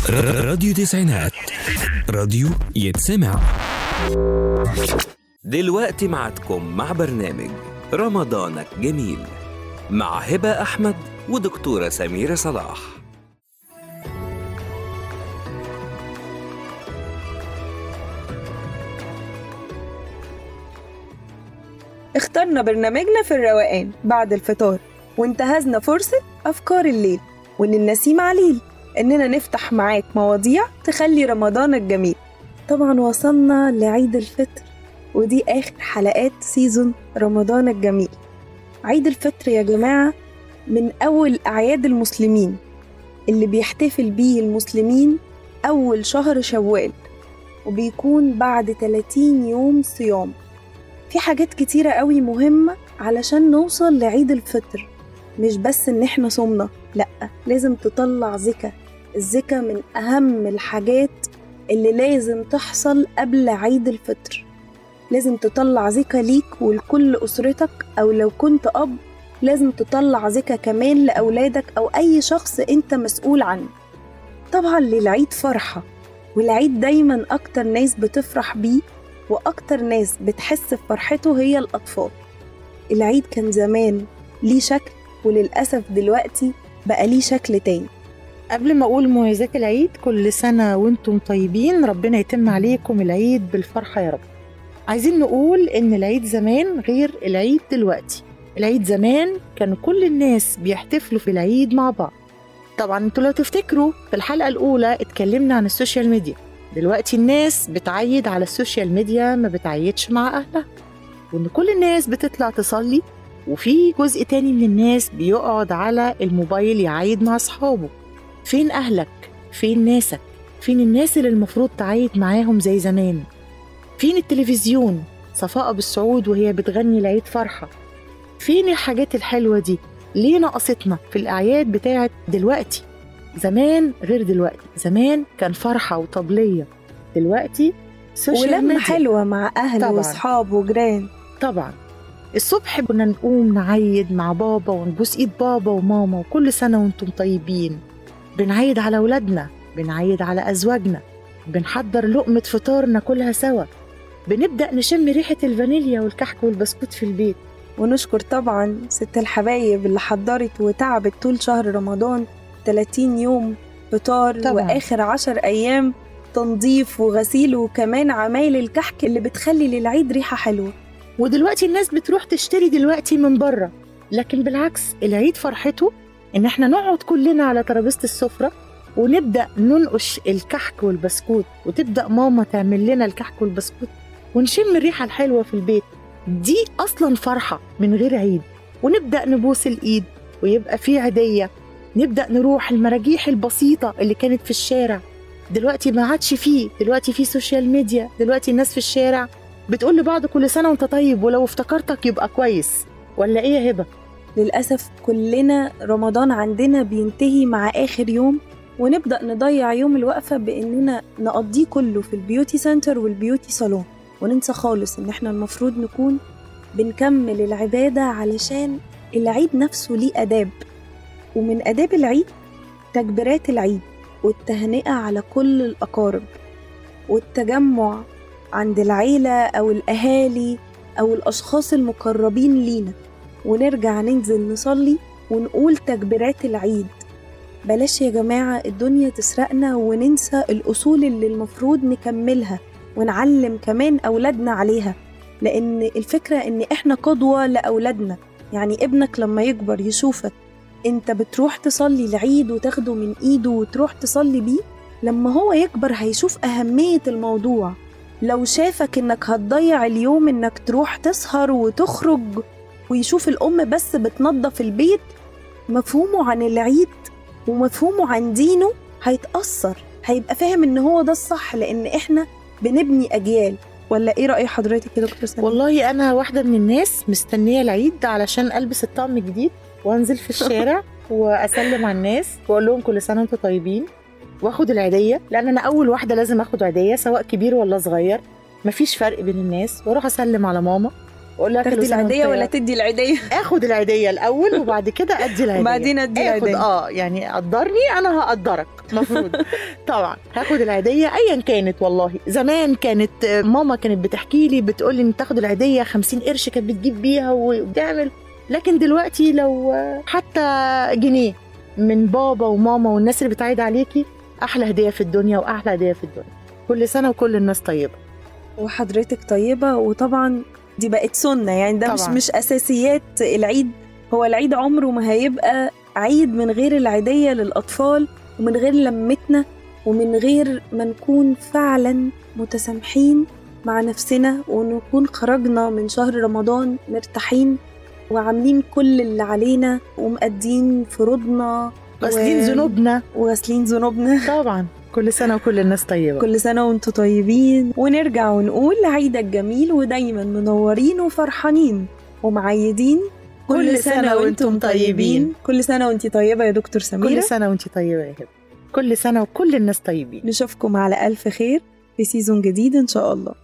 راديو تسعينات راديو يتسمع دلوقتي معكم مع برنامج رمضانك جميل مع هبة أحمد ودكتورة سميرة صلاح اخترنا برنامجنا في الروقان بعد الفطار وانتهزنا فرصة أفكار الليل وإن النسيم عليل إننا نفتح معاك مواضيع تخلي رمضانك جميل طبعا وصلنا لعيد الفطر ودي آخر حلقات سيزون رمضان الجميل عيد الفطر يا جماعة من أول أعياد المسلمين اللي بيحتفل بيه المسلمين أول شهر شوال وبيكون بعد 30 يوم صيام في حاجات كتيرة قوي مهمة علشان نوصل لعيد الفطر مش بس إن إحنا صمنا لأ لازم تطلع زكا الزكا من أهم الحاجات اللي لازم تحصل قبل عيد الفطر لازم تطلع زكا ليك ولكل أسرتك أو لو كنت أب لازم تطلع زكا كمان لأولادك أو أي شخص أنت مسؤول عنه طبعا للعيد فرحة والعيد دايما أكتر ناس بتفرح بيه وأكتر ناس بتحس بفرحته هي الأطفال العيد كان زمان ليه شكل وللأسف دلوقتي بقى ليه شكل تاني قبل ما اقول مميزات العيد كل سنه وانتم طيبين ربنا يتم عليكم العيد بالفرحه يا رب عايزين نقول ان العيد زمان غير العيد دلوقتي العيد زمان كانوا كل الناس بيحتفلوا في العيد مع بعض طبعا انتوا لو تفتكروا في الحلقه الاولى اتكلمنا عن السوشيال ميديا دلوقتي الناس بتعيد على السوشيال ميديا ما بتعيدش مع اهلها وان كل الناس بتطلع تصلي وفي جزء تاني من الناس بيقعد على الموبايل يعيد مع اصحابه فين أهلك؟ فين ناسك؟ فين الناس اللي المفروض تعيد معاهم زي زمان؟ فين التلفزيون؟ صفاء بالسعود وهي بتغني العيد فرحة فين الحاجات الحلوة دي؟ ليه نقصتنا في الأعياد بتاعت دلوقتي؟ زمان غير دلوقتي زمان كان فرحة وطبلية دلوقتي سوشيال ولما ميديا حلوة مع أهل طبعاً. وأصحاب وجيران طبعا الصبح كنا نقوم نعيد مع بابا ونبوس ايد بابا وماما وكل سنة وانتم طيبين بنعيد على ولادنا بنعيد على أزواجنا بنحضر لقمة فطار ناكلها سوا بنبدأ نشم ريحة الفانيليا والكحك والبسكوت في البيت ونشكر طبعا ست الحبايب اللي حضرت وتعبت طول شهر رمضان 30 يوم فطار طبعاً. وآخر عشر أيام تنظيف وغسيل وكمان عمايل الكحك اللي بتخلي للعيد ريحة حلوة ودلوقتي الناس بتروح تشتري دلوقتي من بره لكن بالعكس العيد فرحته ان احنا نقعد كلنا على ترابيزه السفره ونبدا ننقش الكحك والبسكوت وتبدا ماما تعمل لنا الكحك والبسكوت ونشم الريحه الحلوه في البيت دي اصلا فرحه من غير عيد ونبدا نبوس الايد ويبقى في عيديه نبدا نروح المراجيح البسيطه اللي كانت في الشارع دلوقتي ما عادش فيه دلوقتي في سوشيال ميديا دلوقتي الناس في الشارع بتقول لبعض كل سنه وانت طيب ولو افتكرتك يبقى كويس ولا ايه يا هبه للأسف كلنا رمضان عندنا بينتهي مع آخر يوم ونبدأ نضيع يوم الوقفة بإننا نقضيه كله في البيوتي سنتر والبيوتي صالون وننسى خالص إن إحنا المفروض نكون بنكمل العبادة علشان العيد نفسه ليه آداب ومن آداب العيد تكبيرات العيد والتهنئة على كل الأقارب والتجمع عند العيلة أو الأهالي أو الأشخاص المقربين لينا ونرجع ننزل نصلي ونقول تكبيرات العيد بلاش يا جماعة الدنيا تسرقنا وننسى الأصول اللي المفروض نكملها ونعلم كمان أولادنا عليها لأن الفكرة إن إحنا قدوة لأولادنا يعني ابنك لما يكبر يشوفك أنت بتروح تصلي العيد وتاخده من إيده وتروح تصلي بيه لما هو يكبر هيشوف أهمية الموضوع لو شافك إنك هتضيع اليوم إنك تروح تسهر وتخرج ويشوف الأم بس بتنظف البيت مفهومه عن العيد ومفهومه عن دينه هيتأثر هيبقى فاهم إن هو ده الصح لأن إحنا بنبني أجيال ولا إيه رأي حضرتك يا دكتور سلمى؟ والله انا واحده من الناس مستنيه العيد علشان البس الطقم الجديد وانزل في الشارع واسلم على الناس واقول لهم كل سنه وانتم طيبين واخد العيديه لان انا اول واحده لازم اخد عيديه سواء كبير ولا صغير مفيش فرق بين الناس واروح اسلم على ماما واقول لها كل تاخدي سنة وأنت العيديه ولا طيبة. تدي العيديه اخد العيديه الاول وبعد كده ادي العيديه وبعدين ادي اخد العيديه اه يعني قدرني انا هقدرك المفروض طبعا هاخد العيديه ايا كانت والله زمان كانت آه، ماما كانت بتحكي لي بتقول لي ان تاخد العيديه 50 قرش كانت بتجيب بيها وبتعمل لكن دلوقتي لو آه، حتى جنيه من بابا وماما والناس اللي بتعيد عليكي احلى هديه في الدنيا واحلى هديه في الدنيا كل سنه وكل الناس طيبه وحضرتك طيبه وطبعا دي بقت سنه يعني ده مش طبعاً. مش اساسيات العيد هو العيد عمره ما هيبقى عيد من غير العيديه للاطفال ومن غير لمتنا ومن غير ما نكون فعلا متسامحين مع نفسنا ونكون خرجنا من شهر رمضان مرتاحين وعاملين كل اللي علينا ومأدين فروضنا غاسلين و- ذنوبنا وغاسلين ذنوبنا طبعا كل سنه وكل الناس طيبه كل سنة وانتم طيبين ونرجع ونقول عيدك جميل ودايما منورين وفرحانين ومعيدين كل سنة وانتم طيبين. كل سنة وانتي طيبة يا دكتور سميرة كل سنه وانت طيبه يا هبه كل سنه وكل الناس طيبين نشوفكم على ألف خير في سيزون جديد إن شاء الله